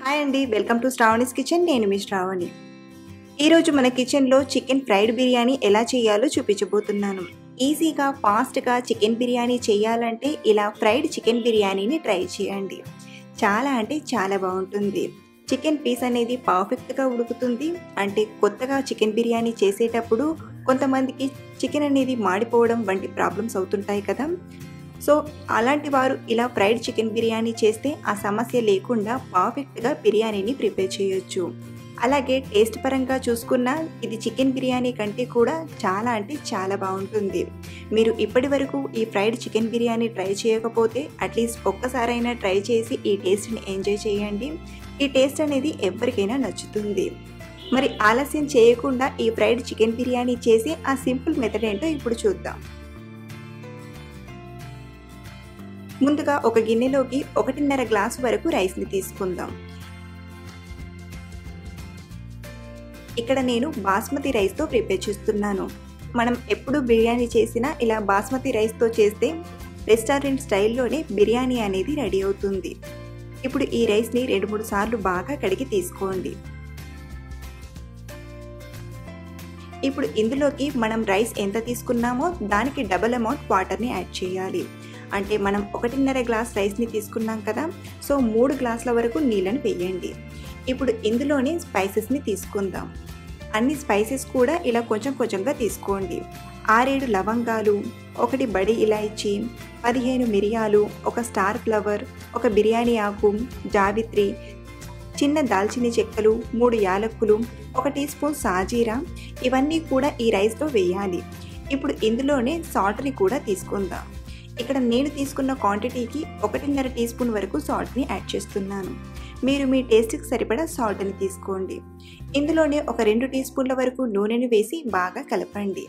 hi అండి welcome to Sravani's kitchen నేను మీ శ్రావణి ఈరోజు మన కిచెన్లో చికెన్ ఫ్రైడ్ బిర్యానీ ఎలా చేయాలో చూపించబోతున్నాను ఈజీగా ఫాస్ట్గా చికెన్ బిర్యానీ చేయాలంటే ఇలా ఫ్రైడ్ చికెన్ బిర్యానీని ట్రై చేయండి చాలా అంటే చాలా బాగుంటుంది చికెన్ పీస్ అనేది పర్ఫెక్ట్గా ఉడుకుతుంది అంటే కొత్తగా చికెన్ బిర్యానీ చేసేటప్పుడు కొంతమందికి చికెన్ అనేది మాడిపోవడం వంటి ప్రాబ్లమ్స్ అవుతుంటాయి కదా సో అలాంటి వారు ఇలా ఫ్రైడ్ చికెన్ బిర్యానీ చేస్తే ఆ సమస్య లేకుండా పర్ఫెక్ట్గా బిర్యానీని ప్రిపేర్ చేయొచ్చు అలాగే టేస్ట్ పరంగా చూసుకున్నా ఇది చికెన్ బిర్యానీ కంటే కూడా చాలా అంటే చాలా బాగుంటుంది మీరు ఇప్పటి వరకు ఈ ఫ్రైడ్ చికెన్ బిర్యానీ ట్రై చేయకపోతే అట్లీస్ట్ ఒక్కసారైనా ట్రై చేసి ఈ టేస్ట్ని ఎంజాయ్ చేయండి ఈ టేస్ట్ అనేది ఎవరికైనా నచ్చుతుంది మరి ఆలస్యం చేయకుండా ఈ ఫ్రైడ్ చికెన్ బిర్యానీ చేసి ఆ సింపుల్ మెథడ్ ఏంటో ఇప్పుడు చూద్దాం ముందుగా ఒక గిన్నెలోకి ఒకటిన్నర గ్లాస్ వరకు రైస్ని తీసుకుందాం ఇక్కడ నేను బాస్మతి రైస్తో ప్రిపేర్ చేస్తున్నాను మనం ఎప్పుడు బిర్యానీ చేసినా ఇలా బాస్మతి రైస్తో చేస్తే రెస్టారెంట్ స్టైల్లోనే బిర్యానీ అనేది రెడీ అవుతుంది ఇప్పుడు ఈ రైస్ని రెండు మూడు సార్లు బాగా కడిగి తీసుకోండి ఇప్పుడు ఇందులోకి మనం రైస్ ఎంత తీసుకున్నామో దానికి డబల్ అమౌంట్ వాటర్ని యాడ్ చేయాలి అంటే మనం ఒకటిన్నర గ్లాస్ రైస్ని తీసుకున్నాం కదా సో మూడు గ్లాసుల వరకు నీళ్ళని వేయండి ఇప్పుడు ఇందులోనే స్పైసెస్ని తీసుకుందాం అన్ని స్పైసెస్ కూడా ఇలా కొంచెం కొంచెంగా తీసుకోండి ఆరేడు లవంగాలు ఒకటి బడి ఇలాయచి పదిహేను మిరియాలు ఒక స్టార్ ఫ్లవర్ ఒక బిర్యానీ ఆకు జావిత్రి చిన్న దాల్చిన చెక్కలు మూడు యాలక్కులు ఒక టీ స్పూన్ సాజీరా ఇవన్నీ కూడా ఈ రైస్లో వేయాలి ఇప్పుడు ఇందులోనే సాల్ట్ని కూడా తీసుకుందాం ఇక్కడ నేను తీసుకున్న క్వాంటిటీకి ఒకటిన్నర టీ స్పూన్ వరకు సాల్ట్ని యాడ్ చేస్తున్నాను మీరు మీ టేస్ట్కి సరిపడా సాల్ట్ని తీసుకోండి ఇందులోనే ఒక రెండు టీ స్పూన్ల వరకు నూనెను వేసి బాగా కలపండి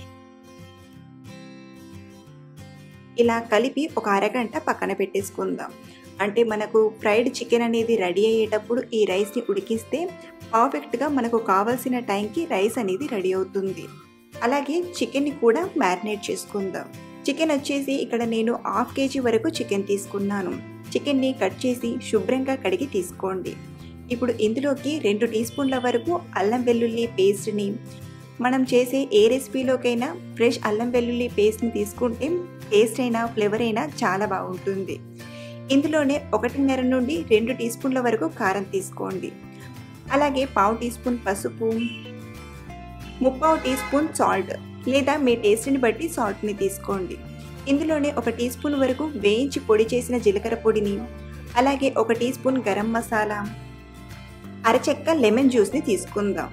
ఇలా కలిపి ఒక అరగంట పక్కన పెట్టేసుకుందాం అంటే మనకు ఫ్రైడ్ చికెన్ అనేది రెడీ అయ్యేటప్పుడు ఈ రైస్ని ఉడికిస్తే పర్ఫెక్ట్గా మనకు కావాల్సిన టైంకి రైస్ అనేది రెడీ అవుతుంది అలాగే చికెన్ని కూడా మ్యారినేట్ చేసుకుందాం చికెన్ వచ్చేసి ఇక్కడ నేను హాఫ్ కేజీ వరకు చికెన్ తీసుకున్నాను చికెన్ని కట్ చేసి శుభ్రంగా కడిగి తీసుకోండి ఇప్పుడు ఇందులోకి రెండు టీ స్పూన్ల వరకు అల్లం వెల్లుల్లి పేస్ట్ని మనం చేసే ఏ రెసిపీలోకైనా ఫ్రెష్ అల్లం వెల్లుల్లి పేస్ట్ని తీసుకుంటే టేస్ట్ అయినా ఫ్లేవర్ అయినా చాలా బాగుంటుంది ఇందులోనే ఒకటిన్నర నుండి రెండు టీ స్పూన్ల వరకు కారం తీసుకోండి అలాగే పావు టీ స్పూన్ పసుపు ముప్పావు టీ స్పూన్ సాల్ట్ లేదా మీ టేస్ట్ని బట్టి సాల్ట్ని తీసుకోండి ఇందులోనే ఒక టీ స్పూన్ వరకు వేయించి పొడి చేసిన జీలకర్ర పొడిని అలాగే ఒక టీ స్పూన్ గరం మసాలా అరచెక్క లెమన్ జ్యూస్ని తీసుకుందాం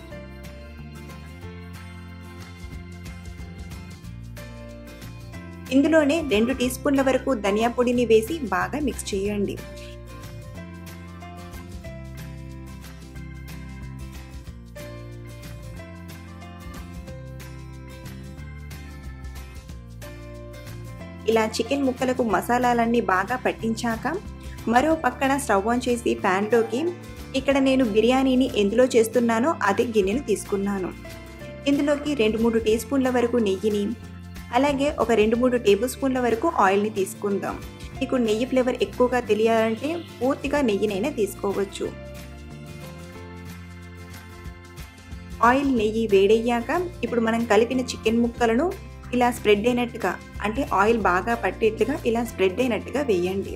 ఇందులోనే రెండు టీ స్పూన్ల వరకు ధనియా పొడిని వేసి బాగా మిక్స్ చేయండి ఇలా చికెన్ ముక్కలకు మసాలాలన్నీ బాగా పట్టించాక మరో పక్కన స్టవ్ ఆన్ చేసి ప్యాన్లోకి ఇక్కడ నేను బిర్యానీని ఎందులో చేస్తున్నానో అదే గిన్నెను తీసుకున్నాను ఇందులోకి రెండు మూడు టీ స్పూన్ల వరకు నెయ్యిని అలాగే ఒక రెండు మూడు టేబుల్ స్పూన్ల వరకు ఆయిల్ని తీసుకుందాం మీకు నెయ్యి ఫ్లేవర్ ఎక్కువగా తెలియాలంటే పూర్తిగా నెయ్యినైనా తీసుకోవచ్చు ఆయిల్ నెయ్యి వేడయ్యాక ఇప్పుడు మనం కలిపిన చికెన్ ముక్కలను ఇలా స్ప్రెడ్ అయినట్టుగా అంటే ఆయిల్ బాగా పట్టేట్టుగా ఇలా స్ప్రెడ్ అయినట్టుగా వేయండి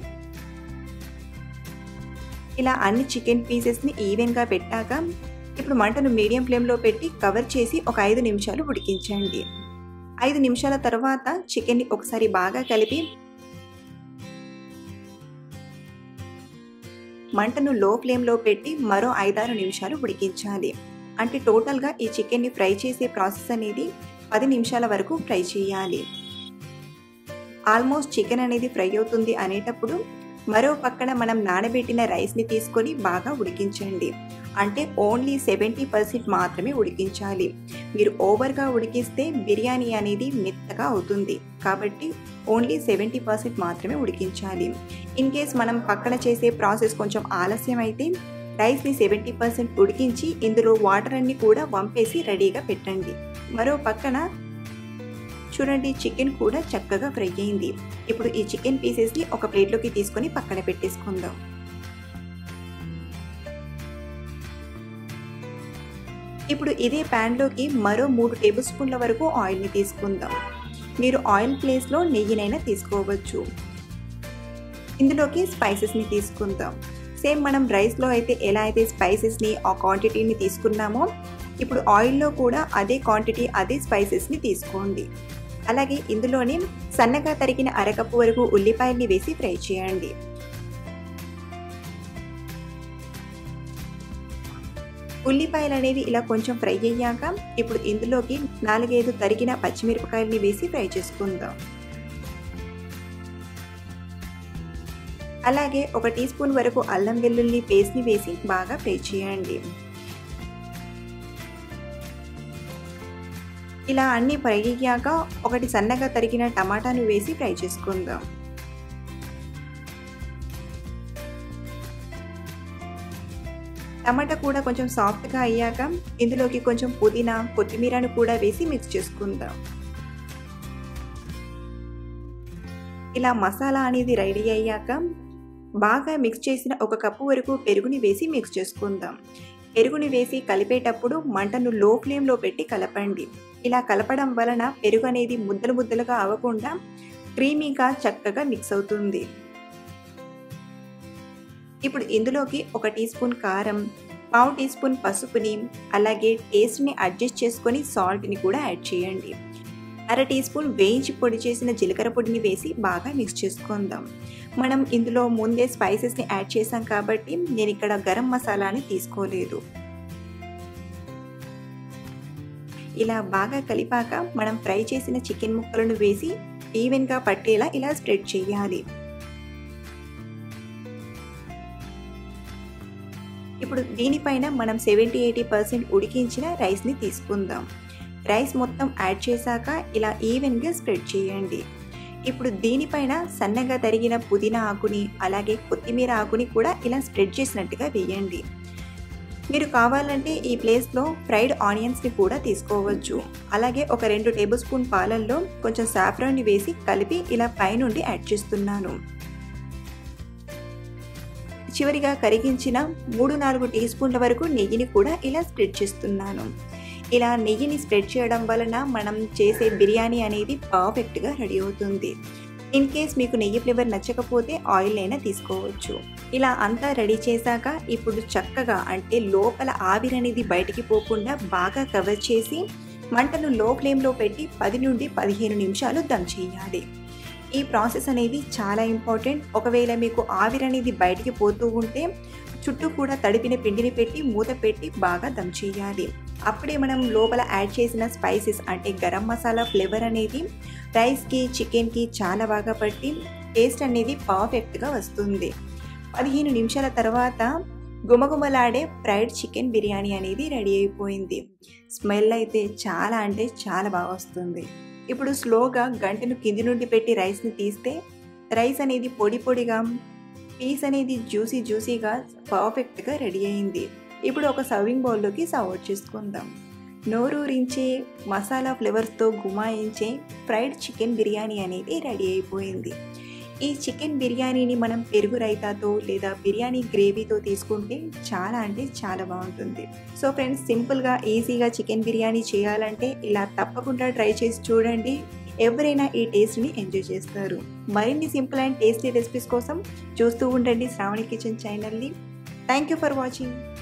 ఇలా అన్ని చికెన్ పీసెస్ని ఈవెన్గా పెట్టాక ఇప్పుడు మంటను మీడియం ఫ్లేమ్లో పెట్టి కవర్ చేసి ఒక ఐదు నిమిషాలు ఉడికించండి ఐదు నిమిషాల తర్వాత చికెన్ని ఒకసారి బాగా కలిపి మంటను లో ఫ్లేమ్లో పెట్టి మరో ఐదారు నిమిషాలు ఉడికించాలి అంటే టోటల్గా ఈ చికెన్ని ఫ్రై చేసే ప్రాసెస్ అనేది పది నిమిషాల వరకు ఫ్రై చేయాలి ఆల్మోస్ట్ చికెన్ అనేది ఫ్రై అవుతుంది అనేటప్పుడు మరో పక్కన మనం నానబెట్టిన రైస్ని తీసుకొని బాగా ఉడికించండి అంటే ఓన్లీ సెవెంటీ పర్సెంట్ మాత్రమే ఉడికించాలి మీరు ఓవర్గా ఉడికిస్తే బిర్యానీ అనేది మెత్తగా అవుతుంది కాబట్టి ఓన్లీ సెవెంటీ పర్సెంట్ మాత్రమే ఉడికించాలి ఇన్ కేస్ మనం పక్కన చేసే ప్రాసెస్ కొంచెం ఆలస్యం అయితే రైస్ని సెవెంటీ పర్సెంట్ ఉడికించి ఇందులో వాటర్ అన్ని కూడా వంపేసి రెడీగా పెట్టండి మరో పక్కన చూడండి చికెన్ కూడా చక్కగా ఫ్రై అయింది ఇప్పుడు ఈ చికెన్ పీసెస్ని ఒక ప్లేట్లోకి తీసుకొని పక్కన పెట్టేసుకుందాం ఇప్పుడు ఇదే ప్యాన్లోకి మరో మూడు టేబుల్ స్పూన్ల వరకు ఆయిల్ని తీసుకుందాం మీరు ఆయిల్ ప్లేస్లో నెయ్యినైనా తీసుకోవచ్చు ఇందులోకి స్పైసెస్ని తీసుకుందాం సేమ్ మనం రైస్లో అయితే ఎలా అయితే స్పైసెస్ని ఆ క్వాంటిటీని తీసుకున్నామో ఇప్పుడు ఆయిల్లో కూడా అదే క్వాంటిటీ అదే స్పైసెస్ని తీసుకోండి అలాగే ఇందులోనే సన్నగా తరిగిన అరకప్పు వరకు ఉల్లిపాయల్ని వేసి ఫ్రై చేయండి ఉల్లిపాయలు అనేవి ఇలా కొంచెం ఫ్రై అయ్యాక ఇప్పుడు ఇందులోకి నాలుగైదు తరిగిన పచ్చిమిరపకాయలని వేసి ఫ్రై చేసుకుందాం అలాగే ఒక టీ స్పూన్ వరకు అల్లం వెల్లుల్లి పేస్ట్ని వేసి బాగా ఫ్రై చేయండి ఇలా అన్నీ ఫ్రై అయ్యాక ఒకటి సన్నగా తరిగిన టమాటాను వేసి ఫ్రై చేసుకుందాం టమాటా కూడా కొంచెం సాఫ్ట్గా అయ్యాక ఇందులోకి కొంచెం పుదీనా కొత్తిమీరను కూడా వేసి మిక్స్ చేసుకుందాం ఇలా మసాలా అనేది రెడీ అయ్యాక బాగా మిక్స్ చేసిన ఒక కప్పు వరకు పెరుగుని వేసి మిక్స్ చేసుకుందాం పెరుగుని వేసి కలిపేటప్పుడు మంటను లో ఫ్లేమ్లో పెట్టి కలపండి ఇలా కలపడం వలన పెరుగు అనేది ముద్దలు ముద్దలుగా అవ్వకుండా క్రీమీగా చక్కగా మిక్స్ అవుతుంది ఇప్పుడు ఇందులోకి ఒక టీ స్పూన్ కారం పావు టీ స్పూన్ పసుపుని అలాగే టేస్ట్ని అడ్జస్ట్ చేసుకొని సాల్ట్ని కూడా యాడ్ చేయండి అర టీ స్పూన్ వేయించి పొడి చేసిన జీలకర్ర పొడిని వేసి బాగా మిక్స్ చేసుకుందాం మనం ఇందులో ముందే స్పైసెస్ని యాడ్ చేసాం కాబట్టి నేను ఇక్కడ గరం మసాలాని తీసుకోలేదు ఇలా బాగా కలిపాక మనం ఫ్రై చేసిన చికెన్ ముక్కలను వేసి ఈవెన్గా పట్టేలా ఇలా స్ప్రెడ్ చేయాలి ఇప్పుడు దీనిపైన మనం సెవెంటీ ఎయిటీ పర్సెంట్ ఉడికించిన రైస్ని తీసుకుందాం రైస్ మొత్తం యాడ్ చేశాక ఇలా ఈవెన్గా స్ప్రెడ్ చేయండి ఇప్పుడు దీనిపైన సన్నగా తరిగిన పుదీనా ఆకుని అలాగే కొత్తిమీర ఆకుని కూడా ఇలా స్ప్రెడ్ చేసినట్టుగా వేయండి మీరు కావాలంటే ఈ ప్లేస్లో ఫ్రైడ్ ఆనియన్స్ని కూడా తీసుకోవచ్చు అలాగే ఒక రెండు టేబుల్ స్పూన్ పాలల్లో కొంచెం సాఫ్రాన్ని వేసి కలిపి ఇలా పైనుండి యాడ్ చేస్తున్నాను చివరిగా కరిగించిన మూడు నాలుగు టీ స్పూన్ల వరకు నెయ్యిని కూడా ఇలా స్ప్రెడ్ చేస్తున్నాను ఇలా నెయ్యిని స్ప్రెడ్ చేయడం వలన మనం చేసే బిర్యానీ అనేది పర్ఫెక్ట్గా రెడీ అవుతుంది ఇన్ కేస్ మీకు నెయ్యి ఫ్లేవర్ నచ్చకపోతే ఆయిల్ అయినా తీసుకోవచ్చు ఇలా అంతా రెడీ చేశాక ఇప్పుడు చక్కగా అంటే లోపల ఆవిరి అనేది బయటికి పోకుండా బాగా కవర్ చేసి మంటను లో ఫ్లేమ్లో పెట్టి పది నుండి పదిహేను నిమిషాలు దమ్ చేయాలి ఈ ప్రాసెస్ అనేది చాలా ఇంపార్టెంట్ ఒకవేళ మీకు ఆవిరి అనేది బయటికి పోతూ ఉంటే చుట్టూ కూడా తడిపిన పిండిని పెట్టి మూత పెట్టి బాగా దమ్ చేయాలి అప్పుడే మనం లోపల యాడ్ చేసిన స్పైసెస్ అంటే గరం మసాలా ఫ్లేవర్ అనేది రైస్కి చికెన్కి చాలా బాగా పట్టి టేస్ట్ అనేది పర్ఫెక్ట్గా వస్తుంది పదిహేను నిమిషాల తర్వాత గుమగుమలాడే ఫ్రైడ్ చికెన్ బిర్యానీ అనేది రెడీ అయిపోయింది స్మెల్ అయితే చాలా అంటే చాలా బాగా వస్తుంది ఇప్పుడు స్లోగా గంటను కింది నుండి పెట్టి రైస్ని తీస్తే రైస్ అనేది పొడి పొడిగా పీస్ అనేది జ్యూసీ జ్యూసీగా పర్ఫెక్ట్గా రెడీ అయింది ఇప్పుడు ఒక సర్వింగ్ బౌల్లోకి సర్వ్ చేసుకుందాం నోరూరించే మసాలా ఫ్లేవర్స్తో గుమాయించే ఫ్రైడ్ చికెన్ బిర్యానీ అనేది రెడీ అయిపోయింది ఈ చికెన్ బిర్యానీని మనం పెరుగు రైతాతో లేదా బిర్యానీ గ్రేవీతో తీసుకుంటే చాలా అంటే చాలా బాగుంటుంది సో ఫ్రెండ్స్ సింపుల్గా ఈజీగా చికెన్ బిర్యానీ చేయాలంటే ఇలా తప్పకుండా ట్రై చేసి చూడండి ఎవరైనా ఈ టేస్ట్ని ఎంజాయ్ చేస్తారు మరిన్ని సింపుల్ అండ్ టేస్టీ రెసిపీస్ కోసం చూస్తూ ఉండండి శ్రావణి కిచెన్ ఛానల్ని థ్యాంక్ యూ ఫర్ వాచింగ్